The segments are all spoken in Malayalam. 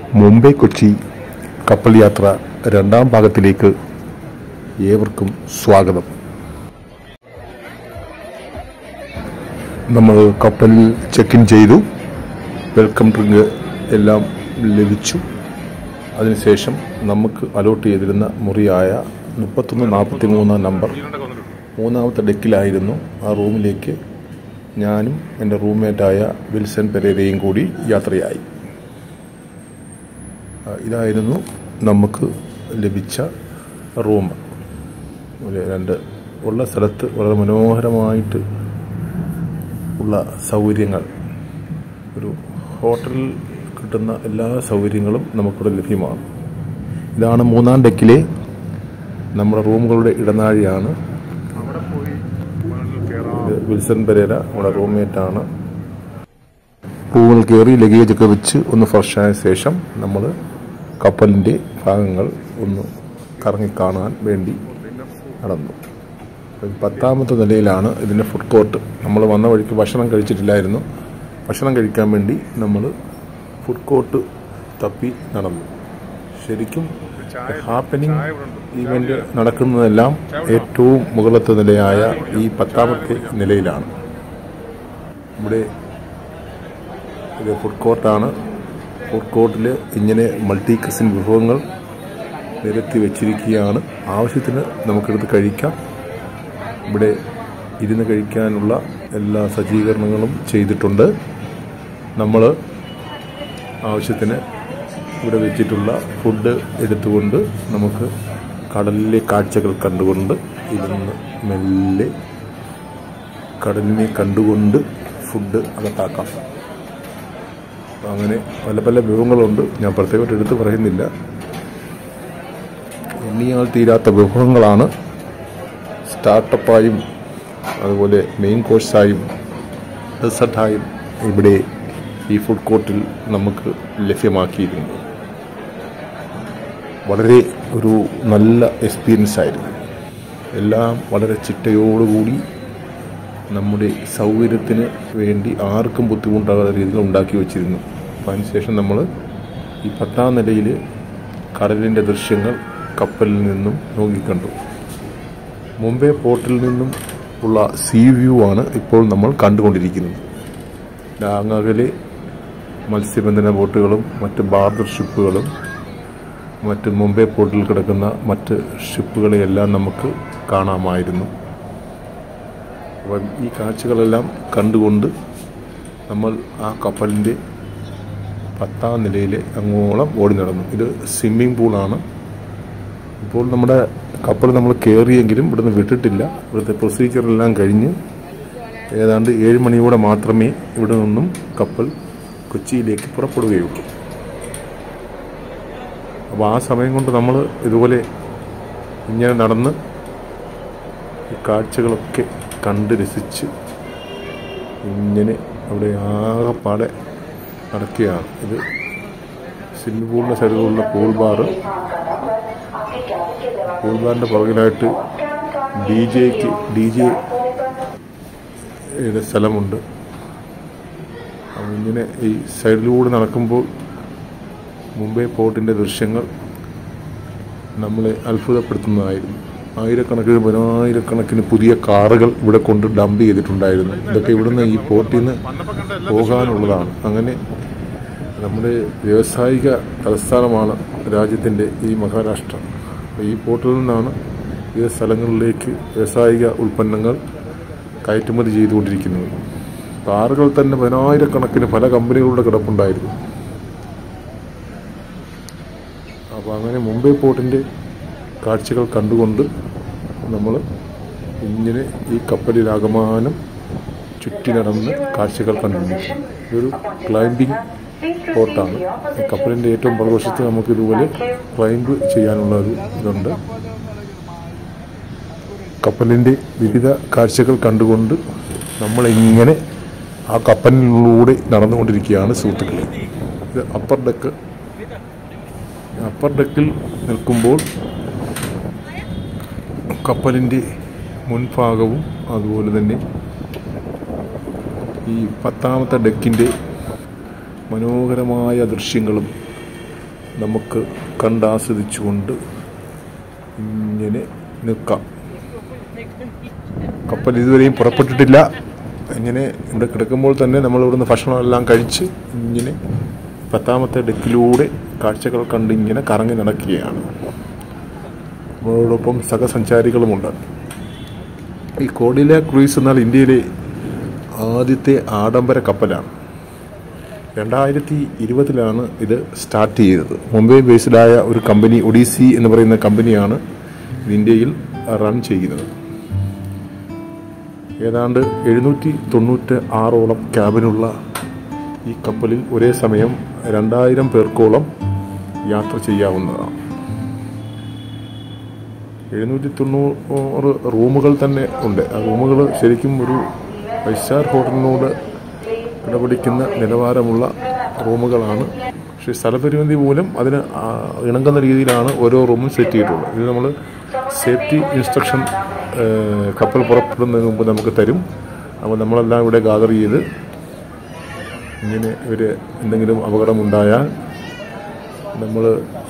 മുംബൈ കൊച്ചി കപ്പൽ യാത്ര രണ്ടാം ഭാഗത്തിലേക്ക് ഏവർക്കും സ്വാഗതം നമ്മൾ കപ്പലിൽ ചെക്ക് ഇൻ ചെയ്തു വെൽക്കം ഡ്രിങ്ക് എല്ലാം ലഭിച്ചു അതിനുശേഷം നമുക്ക് അലോട്ട് ചെയ്തിരുന്ന മുറിയായ മുപ്പത്തൊന്ന് നാൽപ്പത്തി മൂന്നാം നമ്പർ മൂന്നാമത്തെ ഡെക്കിലായിരുന്നു ആ റൂമിലേക്ക് ഞാനും എൻ്റെ റൂംമേറ്റായ വിൽസൺ പെരേരയും കൂടി യാത്രയായി ആ, ഇതായിരുന്നു നമുക്ക് ലഭിച്ച റൂം ഒരു രണ്ട് ഉള്ള സ്ഥലത്ത് വളരെ മനോഹരമായിട്ട് ഉള്ള സൗകര്യങ്ങൾ ഒരു ഹോട്ടലിൽ കിട്ടുന്ന എല്ലാ സൗകര്യങ്ങളും നമുക്കിവിടെ ലഭ്യമാണ് ഇതാണ് മൂന്നാം ഡെക്കിലെ നമ്മുടെ റൂമുകളുടെ ഇടനാഴിയാണ് ഇത് വിൽസൺ പെരേര നമ്മുടെ റൂംമേറ്റാണ് റൂമിൽ കയറി ലഗേജ് ഒക്കെ വെച്ച് ഒന്ന് ഫ്രഷായ ശേഷം നമ്മൾ കപ്പലിൻ്റെ ഭാഗങ്ങൾ ഒന്ന് കറങ്ങി കാണാൻ വേണ്ടി നടന്നു അപ്പോൾ ഈ പത്താമത്തെ നിലയിലാണ് ഇതിൻ്റെ ഫുഡ് കോർട്ട് നമ്മൾ വന്ന വഴിക്ക് ഭക്ഷണം കഴിച്ചിട്ടില്ലായിരുന്നു ഭക്ഷണം കഴിക്കാൻ വേണ്ടി നമ്മൾ ഫുഡ് കോർട്ട് തപ്പി നടന്നു ശരിക്കും ഹാപ്പനിങ് ഈവൻ്റ് നടക്കുന്നതെല്ലാം ഏറ്റവും മുകളിലത്തെ നിലയായ ഈ പത്താമത്തെ നിലയിലാണ് ഇവിടെ ഇത് ഫുഡ് കോർട്ടാണ് ഫുഡ് കോർട്ടിൽ ഇങ്ങനെ മൾട്ടി കസിൻ വിഭവങ്ങൾ നിരത്തി വെച്ചിരിക്കുകയാണ് ആവശ്യത്തിന് നമുക്കെടുത്ത് കഴിക്കാം ഇവിടെ ഇരുന്ന് കഴിക്കാനുള്ള എല്ലാ സജ്ജീകരണങ്ങളും ചെയ്തിട്ടുണ്ട് നമ്മൾ ആവശ്യത്തിന് ഇവിടെ വെച്ചിട്ടുള്ള ഫുഡ് എടുത്തുകൊണ്ട് നമുക്ക് കടലിലെ കാഴ്ചകൾ കണ്ടുകൊണ്ട് ഇരുന്ന് മെല്ലെ കടലിനെ കണ്ടുകൊണ്ട് ഫുഡ് അകത്താക്കാം അപ്പോൾ അങ്ങനെ പല പല വിഭവങ്ങളുണ്ട് ഞാൻ പ്രത്യേകമായിട്ട് എടുത്ത് പറയുന്നില്ല എണ്ണിയാൽ തീരാത്ത വിഭവങ്ങളാണ് സ്റ്റാർട്ടപ്പായും അതുപോലെ മെയിൻ കോഴ്സായും ഡെസർട്ടായും ഇവിടെ ഈ ഫുഡ് കോർട്ടിൽ നമുക്ക് ലഭ്യമാക്കിയിരുന്നു വളരെ ഒരു നല്ല എക്സ്പീരിയൻസ് ആയിരുന്നു എല്ലാം വളരെ ചിട്ടയോടുകൂടി നമ്മുടെ സൗകര്യത്തിന് വേണ്ടി ആർക്കും ബുദ്ധിമുട്ടാകാത്ത രീതിയിൽ ഉണ്ടാക്കി വെച്ചിരുന്നു അപ്പോൾ അതിനുശേഷം നമ്മൾ ഈ പത്താം നിലയിൽ കടലിൻ്റെ ദൃശ്യങ്ങൾ കപ്പലിൽ നിന്നും നോക്കിക്കണ്ടു മുംബൈ പോർട്ടിൽ നിന്നും ഉള്ള സീ വ്യൂ ആണ് ഇപ്പോൾ നമ്മൾ കണ്ടുകൊണ്ടിരിക്കുന്നത് അങ്ങകലെ മത്സ്യബന്ധന ബോട്ടുകളും മറ്റ് ബാർബർ ഷിപ്പുകളും മറ്റ് മുംബൈ പോർട്ടിൽ കിടക്കുന്ന മറ്റ് ഷിപ്പുകളെയെല്ലാം നമുക്ക് കാണാമായിരുന്നു അപ്പം ഈ കാഴ്ചകളെല്ലാം കണ്ടുകൊണ്ട് നമ്മൾ ആ കപ്പലിൻ്റെ പത്താം നിലയിൽ അങ്ങോളം ഓടി നടന്നു ഇത് സ്വിമ്മിംഗ് പൂളാണ് ഇപ്പോൾ നമ്മുടെ കപ്പൽ നമ്മൾ കയറിയെങ്കിലും ഇവിടുന്ന് വിട്ടിട്ടില്ല ഇവിടുത്തെ പ്രൊസീജിയറെല്ലാം കഴിഞ്ഞ് ഏതാണ്ട് ഏഴ് മണിയോടെ മാത്രമേ ഇവിടെ നിന്നും കപ്പൽ കൊച്ചിയിലേക്ക് പുറപ്പെടുകയുള്ളൂ അപ്പോൾ ആ സമയം കൊണ്ട് നമ്മൾ ഇതുപോലെ ഇങ്ങനെ നടന്ന് ഈ കാഴ്ചകളൊക്കെ കണ്ട് രസിച്ച് ഇങ്ങനെ അവിടെ ആകെപ്പാടെ നടക്കുകയാണ് ഇത് സ്വിമ്മിംഗ് പൂളിൻ്റെ സൈഡിലുള്ള പൂൾ ബാർ പൂൾ ബാറിൻ്റെ പുറകിലായിട്ട് ഡി ജെക്ക് ഡി ജെ സ്ഥലമുണ്ട് അപ്പോൾ ഇങ്ങനെ ഈ സൈഡിലൂടെ നടക്കുമ്പോൾ മുംബൈ പോർട്ടിൻ്റെ ദൃശ്യങ്ങൾ നമ്മളെ അത്ഭുതപ്പെടുത്തുന്നതായിരുന്നു ആയിരക്കണക്കിന് പതിനായിരക്കണക്കിന് പുതിയ കാറുകൾ ഇവിടെ കൊണ്ട് ഡംപ് ചെയ്തിട്ടുണ്ടായിരുന്നു ഇതൊക്കെ ഇവിടുന്ന് ഈ പോർട്ടിൽ നിന്ന് പോകാനുള്ളതാണ് അങ്ങനെ നമ്മുടെ വ്യാവസായിക തലസ്ഥാനമാണ് രാജ്യത്തിൻ്റെ ഈ മഹാരാഷ്ട്ര അപ്പോൾ ഈ പോർട്ടിൽ നിന്നാണ് വിവിധ സ്ഥലങ്ങളിലേക്ക് വ്യാവസായിക ഉൽപ്പന്നങ്ങൾ കയറ്റുമതി ചെയ്തുകൊണ്ടിരിക്കുന്നത് കാറുകൾ തന്നെ പതിനായിരക്കണക്കിന് പല കമ്പനികളുടെ കിടപ്പുണ്ടായിരുന്നു അപ്പോൾ അങ്ങനെ മുംബൈ പോർട്ടിൻ്റെ കാഴ്ചകൾ കണ്ടുകൊണ്ട് നമ്മൾ ഇങ്ങനെ ഈ കപ്പലിലാകമാനം ചുറ്റി നടന്ന് കാഴ്ചകൾ കണ്ടുകൊണ്ടിരിക്കും ഇതൊരു ക്ലൈംബിംഗ് പോർട്ടാണ് ഈ കപ്പലിൻ്റെ ഏറ്റവും പുറകുവശത്ത് നമുക്ക് ഇതുപോലെ ക്ലൈംബ് ചെയ്യാനുള്ള ഒരു ഇതുണ്ട് കപ്പലിൻ്റെ വിവിധ കാഴ്ചകൾ കണ്ടുകൊണ്ട് നമ്മളിങ്ങനെ ആ കപ്പലിലൂടെ നടന്നുകൊണ്ടിരിക്കുകയാണ് സുഹൃത്തുക്കളെ ഇത് അപ്പർ ഡെക്ക് അപ്പർ ഡെക്കിൽ നിൽക്കുമ്പോൾ കപ്പലിൻ്റെ മുൻഭാഗവും അതുപോലെ തന്നെ ഈ പത്താമത്തെ ഡെക്കിൻ്റെ മനോഹരമായ ദൃശ്യങ്ങളും നമുക്ക് കണ്ടാസ്വദിച്ചുകൊണ്ട് ഇങ്ങനെ നിൽക്കാം കപ്പൽ ഇതുവരെയും പുറപ്പെട്ടിട്ടില്ല ഇങ്ങനെ ഇവിടെ കിടക്കുമ്പോൾ തന്നെ നമ്മൾ ഇവിടുന്ന് ഭക്ഷണമെല്ലാം കഴിച്ച് ഇങ്ങനെ പത്താമത്തെ ഡെക്കിലൂടെ കാഴ്ചകൾ കണ്ട് ഇങ്ങനെ കറങ്ങി നടക്കുകയാണ് നമ്മളോടൊപ്പം സഹസഞ്ചാരികളുമുണ്ട് ഈ കോഡില ക്രൂയിസ് എന്നാൽ ഇന്ത്യയിലെ ആദ്യത്തെ ആഡംബര കപ്പലാണ് രണ്ടായിരത്തി ഇരുപതിലാണ് ഇത് സ്റ്റാർട്ട് ചെയ്തത് മുംബൈ ബേസ്ഡായ ഒരു കമ്പനി ഒഡീസി എന്ന് പറയുന്ന കമ്പനിയാണ് ഇത് ഇന്ത്യയിൽ റൺ ചെയ്യുന്നത് ഏതാണ്ട് എഴുന്നൂറ്റി തൊണ്ണൂറ്റി ആറോളം ക്യാബിനുള്ള ഈ കപ്പലിൽ ഒരേ സമയം രണ്ടായിരം പേർക്കോളം യാത്ര ചെയ്യാവുന്നതാണ് എഴുന്നൂറ്റി തൊണ്ണൂറ് റൂമുകൾ തന്നെ ഉണ്ട് ആ റൂമുകൾ ശരിക്കും ഒരു ഫൈവ് സ്റ്റാർ ഹോട്ടലിനോട് കിടപിടിക്കുന്ന നിലവാരമുള്ള റൂമുകളാണ് പക്ഷേ സ്ഥലപരിമിതി മൂലം അതിന് ആ ഇണങ്ങുന്ന രീതിയിലാണ് ഓരോ റൂമും സെറ്റ് ചെയ്തിട്ടുള്ളത് ഇത് നമ്മൾ സേഫ്റ്റി ഇൻസ്ട്രക്ഷൻ ഏഹ്, കപ്പൽ പുറപ്പെടുന്നതിന് മുമ്പ് നമുക്ക് തരും അപ്പോൾ നമ്മളെല്ലാം ഇവിടെ ഗാദർ ചെയ്ത് ഇങ്ങനെ ഇവർ എന്തെങ്കിലും അപകടമുണ്ടായാൽ നമ്മൾ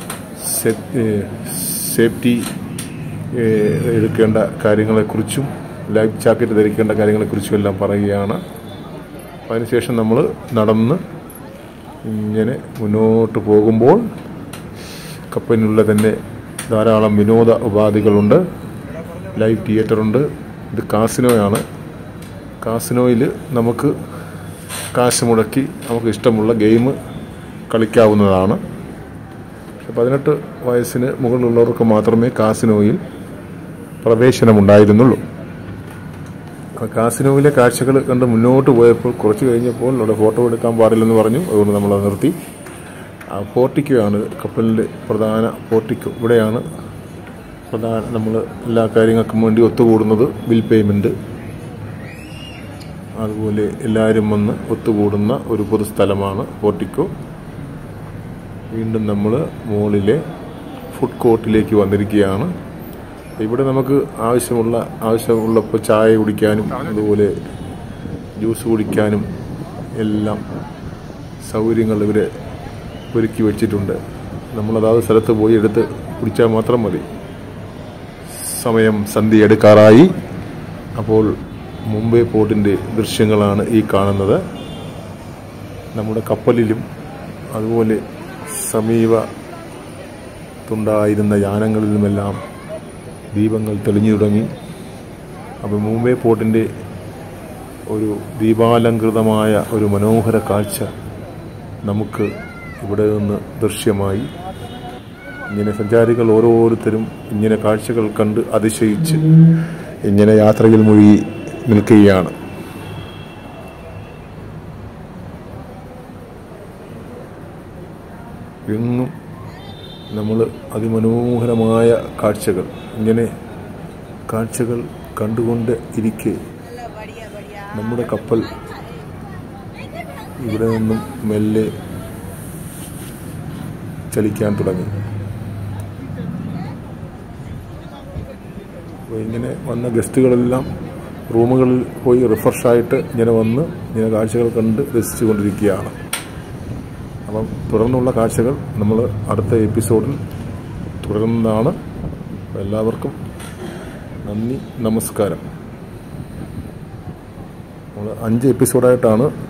സേഫ്റ്റി ഏഹ്, എടുക്കേണ്ട കാര്യങ്ങളെക്കുറിച്ചും ലൈഫ് ജാക്കറ്റ് ധരിക്കേണ്ട കാര്യങ്ങളെക്കുറിച്ചും എല്ലാം പറയുകയാണ് അതിനുശേഷം നമ്മൾ നടന്ന് ഇങ്ങനെ മുന്നോട്ട് പോകുമ്പോൾ കപ്പലിനുള്ള തന്നെ ധാരാളം വിനോദ ഉപാധികളുണ്ട് ലൈവ് തിയേറ്ററുണ്ട് ഇത് കാസിനോയാണ് കാസിനോയിൽ നമുക്ക് കാശ് മുടക്കി നമുക്ക് ഇഷ്ടമുള്ള ഗെയിം കളിക്കാവുന്നതാണ് പക്ഷെ പതിനെട്ട് വയസ്സിന് മുകളിലുള്ളവർക്ക് മാത്രമേ കാസിനോയിൽ പ്രവേശനമുണ്ടായിരുന്നുള്ളൂ ആ കാസിനോവിലെ കാഴ്ചകൾ കണ്ട് മുന്നോട്ട് പോയപ്പോൾ കുറച്ച് കഴിഞ്ഞപ്പോൾ അവിടെ ഫോട്ടോ എടുക്കാൻ പാടില്ലെന്ന് പറഞ്ഞു അതുകൊണ്ട് നമ്മളത് നിർത്തി ആ പോർട്ടിക്കോയാണ് കപ്പലിൻ്റെ പ്രധാന പോർട്ടിക്കോ ഇവിടെയാണ് പ്രധാന നമ്മൾ എല്ലാ കാര്യങ്ങൾക്കും വേണ്ടി ഒത്തുകൂടുന്നത് ബിൽ പേയ്മെൻറ്റ് അതുപോലെ എല്ലാവരും വന്ന് ഒത്തുകൂടുന്ന ഒരു പൊതുസ്ഥലമാണ് പോർട്ടിക്കോ വീണ്ടും നമ്മൾ മുകളിലെ ഫുഡ് കോർട്ടിലേക്ക് വന്നിരിക്കുകയാണ് ഇവിടെ നമുക്ക് ആവശ്യമുള്ള ആവശ്യമുള്ളപ്പോൾ ചായ കുടിക്കാനും അതുപോലെ ജ്യൂസ് കുടിക്കാനും എല്ലാം സൗകര്യങ്ങൾ ഇവർ ഒരുക്കി വെച്ചിട്ടുണ്ട് നമ്മൾ അതാത് സ്ഥലത്ത് പോയി എടുത്ത് കുടിച്ചാൽ മാത്രം മതി സമയം സന്ധ്യ എടുക്കാറായി അപ്പോൾ മുംബൈ പോർട്ടിൻ്റെ ദൃശ്യങ്ങളാണ് ഈ കാണുന്നത് നമ്മുടെ കപ്പലിലും അതുപോലെ സമീപത്തുണ്ടായിരുന്ന യാനങ്ങളിലുമെല്ലാം ദീപങ്ങൾ തെളിഞ്ഞു തുടങ്ങി അപ്പോൾ മുംബൈ പോർട്ടിൻ്റെ ഒരു ദീപാലങ്കൃതമായ ഒരു മനോഹര കാഴ്ച നമുക്ക് ഇവിടെ നിന്ന് ദൃശ്യമായി ഇങ്ങനെ സഞ്ചാരികൾ ഓരോരുത്തരും ഇങ്ങനെ കാഴ്ചകൾ കണ്ട് അതിശയിച്ച് ഇങ്ങനെ യാത്രയിൽ മുഴുകി നിൽക്കുകയാണ് എങ്ങും നമ്മൾ അതിമനോഹരമായ കാഴ്ചകൾ ഇങ്ങനെ കാഴ്ചകൾ കണ്ടുകൊണ്ട് ഇരിക്കെ നമ്മുടെ കപ്പൽ ഇവിടെ നിന്നും മെല്ലെ ചലിക്കാൻ തുടങ്ങി അപ്പോൾ ഇങ്ങനെ വന്ന ഗസ്റ്റുകളെല്ലാം റൂമുകളിൽ പോയി റിഫ്രഷായിട്ട് ഇങ്ങനെ വന്ന് ഇങ്ങനെ കാഴ്ചകൾ കണ്ട് രസിച്ചുകൊണ്ടിരിക്കുകയാണ് അപ്പം തുടർന്നുള്ള കാഴ്ചകൾ നമ്മൾ അടുത്ത എപ്പിസോഡിൽ തുടരുന്നതാണ് അപ്പോൾ എല്ലാവർക്കും നന്ദി നമസ്കാരം നമ്മൾ അഞ്ച് എപ്പിസോഡായിട്ടാണ്